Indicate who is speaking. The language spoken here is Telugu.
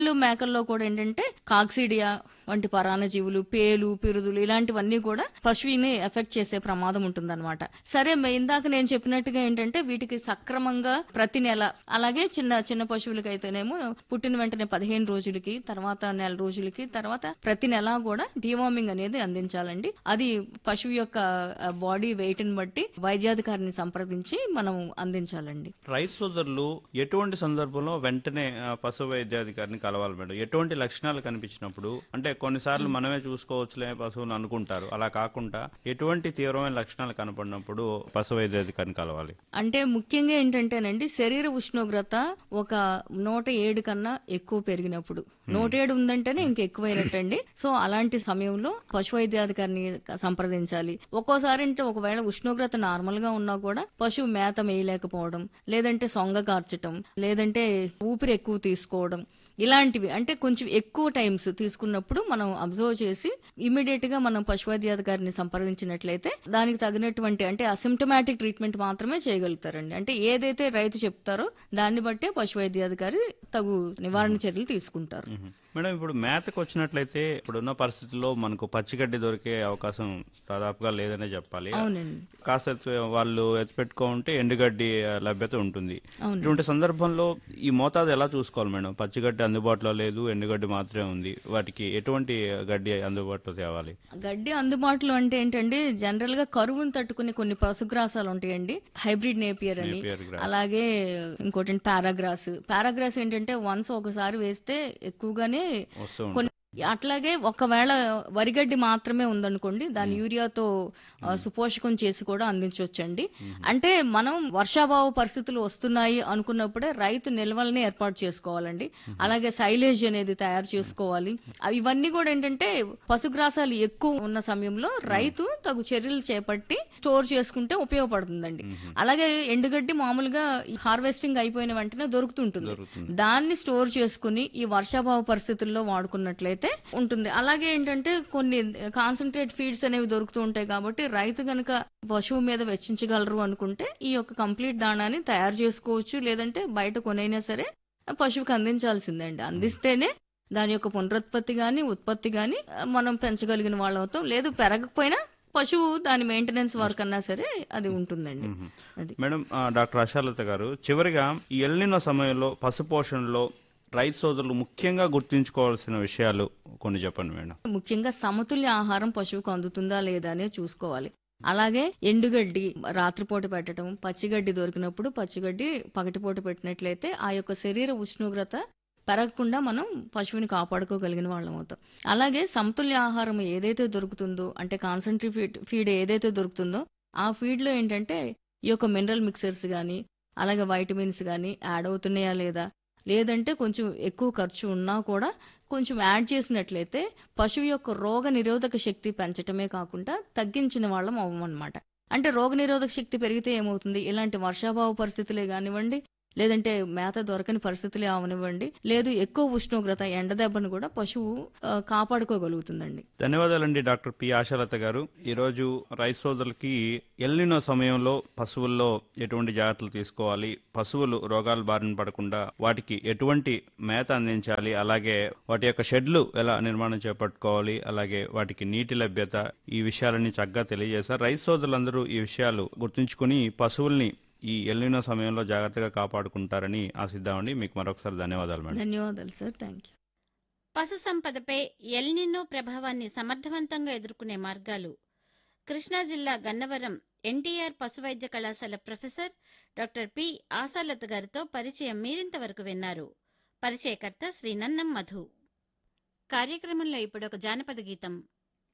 Speaker 1: గొర్రెలు మేకల్లో కూడా ఏంటంటే కాక్సిడియా వంటి పరాన్నజీవులు పేలు పిరుదులు ఇలాంటివన్నీ కూడా పశువుని ఎఫెక్ట్ చేసే ప్రమాదం ఉంటుందన్నమాట సరే మే- ఇందాక నేను చెప్పినట్టుగా ఏంటంటే వీటికి సక్రమంగా ప్రతి నెల అలాగే చిన్న చిన్న పశువులకి అయితేనేమో పుట్టిన వెంటనే పదిహేను రోజులకి తర్వాత నెల రోజులకి తర్వాత ప్రతి నెల కూడా డివార్మింగ్ అనేది అందించాలండి అది పశువు యొక్క బాడీ వెయిట్ ని బట్టి వైద్యాధికారిని సంప్రదించి మనం అందించాలండి
Speaker 2: రైతు సోదరులు ఎటువంటి సందర్భంలో వెంటనే ఆ, పశు వైద్యాధికారిని కలవాలి మేడం ఎటువంటి లక్షణాలు కనిపించినప్పుడు అంటే కొన్నిసార్లు మనమే చూసుకోవచ్చులే పశువులు అనుకుంటారు అలా కాకుండా ఎటువంటి తీవ్రమైన లక్షణాలు కనపడినప్పుడు పశు వైద్యాధికారిని కలవాలి
Speaker 1: అంటే ముఖ్యంగా ఏంటంటేనండి శరీర ఉష్ణోగ్రత ఒక నూట ఏడు కన్నా ఎక్కువ పెరిగినప్పుడు నూట ఏడు ఉందంటేనే ఇంక ఎక్కువైనట్టండి సో అలాంటి సమయంలో పశు వైద్యాధికారిని సంప్రదించాలి ఒక్కోసారి అంటే ఒకవేళ ఉష్ణోగ్రత నార్మల్ గా ఉన్నా కూడా పశువు మేత మేయలేకపోవడం లేదంటే సొంగ కార్చటం లేదంటే ఊపిరి ఎక్కువ తీసుకోవడం ఇలాంటివి అంటే కొంచెం ఎక్కువ టైమ్స్ తీసుకున్నప్పుడు మనం అబ్జర్వ్ చేసి ఇమీడియట్ గా మనం పశువైద్యాధికారిని సంప్రదించినట్లయితే దానికి తగినటువంటి అంటే అసిమ్టమాటిక్ ట్రీట్మెంట్ మాత్రమే చేయగలుగుతారండి అంటే ఏదైతే రైతు చెప్తారో దాన్ని బట్టే పశువైద్యాధికారి తగు నివారణ చర్యలు తీసుకుంటారు
Speaker 2: మేడం ఇప్పుడు మేతకు వచ్చినట్లయితే ఇప్పుడున్న పరిస్థితుల్లో మనకు పచ్చిగడ్డి దొరికే అవకాశం దాదాపుగా లేదనే చెప్పాలి
Speaker 1: అవునండి
Speaker 2: కాస్త ఎత్తు- వాళ్ళు ఎత్తిపెట్టుకుంటే ఎండుగడ్డి ఆ, లభ్యత ఉంటుంది
Speaker 1: అవును.
Speaker 2: ఇటువంటి సందర్భంలో ఈ మోతాదు ఎలా చూసుకోవాలి మేడం పచ్చిగడ్డి అందుబాటులో లేదు ఎండుగడ్డి మాత్రమే ఉంది వాటికి ఎటువంటి గడ్డి అందుబాటులో తేవాలి
Speaker 1: గడ్డి అందుబాటులో అంటే ఏంటండి జనరల్ గా కరువును తట్టుకునే కొన్ని పశుగ్రాసాలు ఉంటాయండి హైబ్రిడ్ నేపియర్ అని
Speaker 2: నేపియర్ గ్రాస్.
Speaker 1: అలాగే ఇంకోటి పారాగ్రాస్ పారాగ్రాస్ ఏంటంటే వన్స్ ఒకసారి వేస్తే ఎక్కువగానే
Speaker 2: వస్తూ ఉంటుంది.
Speaker 1: కొన్ని అట్లాగే ఒకవేళ వరిగడ్డి మాత్రమే ఉందనుకోండి దాని యూరియాతో ఆ, సుపోషకం చేసి కూడా అందించవచ్చండి అంటే మనం వర్షాభావ పరిస్థితులు వస్తున్నాయి అనుకున్నప్పుడే రైతు నిల్వల్ని ఏర్పాటు చేసుకోవాలండి అలాగే సైలేజ్ అనేది తయారు చేసుకోవాలి అవి ఇవన్నీ కూడా ఏంటంటే పశుగ్రాసాలు ఎక్కువ ఉన్న సమయంలో రైతు తగు చర్యలు చేపట్టి స్టోర్ చేసుకుంటే ఉపయోగపడుతుందండి అలాగే ఎండుగడ్డి మామూలుగా హార్వెస్టింగ్ అయిపోయిన వెంటనే దొరుకుతుంటుంది దాన్ని స్టోర్ చేసుకుని ఈ వర్షాభావ పరిస్థితుల్లో వాడుకున్నట్లయితే ఉంటుంది అలాగే ఏంటంటే కొన్ని కాన్సన్ట్రేట్ ఫీడ్స్ అనేవి దొరుకుతూ ఉంటాయి కాబట్టి రైతు గనక పశువు మీద వెచ్చించగలరు అనుకుంటే ఈ యొక్క కంప్లీట్ దాణాన్ని తయారు చేసుకోవచ్చు లేదంటే బయట కొనైనా సరే పశువుకి అందించాల్సిందే అందిస్తేనే దాని యొక్క పునరుత్పత్తి గాని ఉత్పత్తి గాని మనం పెంచగలిగిన వాళ్ళం అవుతాం లేదు పెరగకపోయినా పశువు దాని మెయింటెనెన్స్ వర్క్ అన్నా సరే అది ఉంటుందండి అది
Speaker 2: మేడం ఆ, డాక్టర్ ఆశాలత గారు చివరిగా ఈ ఎల్లిన సమయంలో పశు పోషణలో రైతు సోదరులు ముఖ్యంగా గుర్తుంచుకోవాల్సిన విషయాలు కొన్ని చెప్పండి మేడం
Speaker 1: ముఖ్యంగా సమతుల్య ఆహారం పశువుకు అందుతుందా లేదా అనేది చూసుకోవాలి అలాగే ఎండుగడ్డి రాత్రిపూట పెట్టడం పచ్చిగడ్డి దొరికినప్పుడు పచ్చిగడ్డి పగటిపూట పెట్టినట్లయితే ఆ యొక్క శరీర ఉష్ణోగ్రత పెరగకుండా మనం పశువుని కాపాడుకోగలిగిన వాళ్ళం అవుతాం అలాగే సమతుల్య ఆహారం ఏదైతే దొరుకుతుందో అంటే కాన్సన్ట్రేట్ ఫీడ్ ఫీడ్ ఏదైతే దొరుకుతుందో ఆ ఫీడ్ లో ఏంటంటే ఈ యొక్క మినరల్ మిక్సర్స్ గాని అలాగే వైటమిన్స్ గాని యాడ్ అవుతున్నాయా లేదా లేదంటే కొంచెం ఎక్కువ ఖర్చు ఉన్నా కూడా కొంచెం యాడ్ చేసినట్లయితే పశువు యొక్క రోగ నిరోధక శక్తి పెంచటమే కాకుండా తగ్గించిన వాళ్ళం అవ్వమన్నమాట అంటే రోగ నిరోధక శక్తి పెరిగితే ఏమవుతుంది ఇలాంటి వర్షాభావ పరిస్థితులే కానివ్వండి లేదంటే మేత దొరకని పరిస్థితులే అవనివ్వండి లేదు ఎక్కువ ఉష్ణోగ్రత ఎండ దెబ్బను కూడా పశువు ఆ, కాపాడుకోగలుగుతుందండి
Speaker 2: ధన్యవాదాలండి డాక్టర్ పి ఆశాలత గారు ఈరోజు రైతు సోదరులకి ఎల్లిన సమయంలో పశువుల్లో ఎటువంటి జాగ్రత్తలు తీసుకోవాలి పశువులు రోగాల బారిన పడకుండా వాటికి ఎటువంటి మేత అందించాలి అలాగే వాటి యొక్క షెడ్లు ఎలా నిర్మాణం చేపట్టుకోవాలి అలాగే వాటికి నీటి లభ్యత ఈ విషయాలన్నీ చక్కగా తెలియజేశారు రైతు సోదరులందరూ ఈ విషయాలు గుర్తుంచుకుని పశువుల్ని ఈ ఎల్లిన సమయంలో జాగ్రత్తగా కాపాడుకుంటారని ఆశిద్దామండి మీకు మరొకసారి ధన్యవాదాలు మేడం
Speaker 1: ధన్యవాదాలు సార్ థ్యాంక్ యూ
Speaker 3: పశు సంపదపై ఎల్నినో ప్రభావాన్ని సమర్థవంతంగా ఎదుర్కొనే మార్గాలు కృష్ణా జిల్లా గన్నవరం ఎన్టీఆర్ పశువైద్య కళాశాల ప్రొఫెసర్ డాక్టర్ పి ఆశాలత గారితో పరిచయం మీరింతవరకు విన్నారు పరిచయకర్త శ్రీ నన్నం మధు కార్యక్రమంలో ఇప్పుడు ఒక జానపద గీతం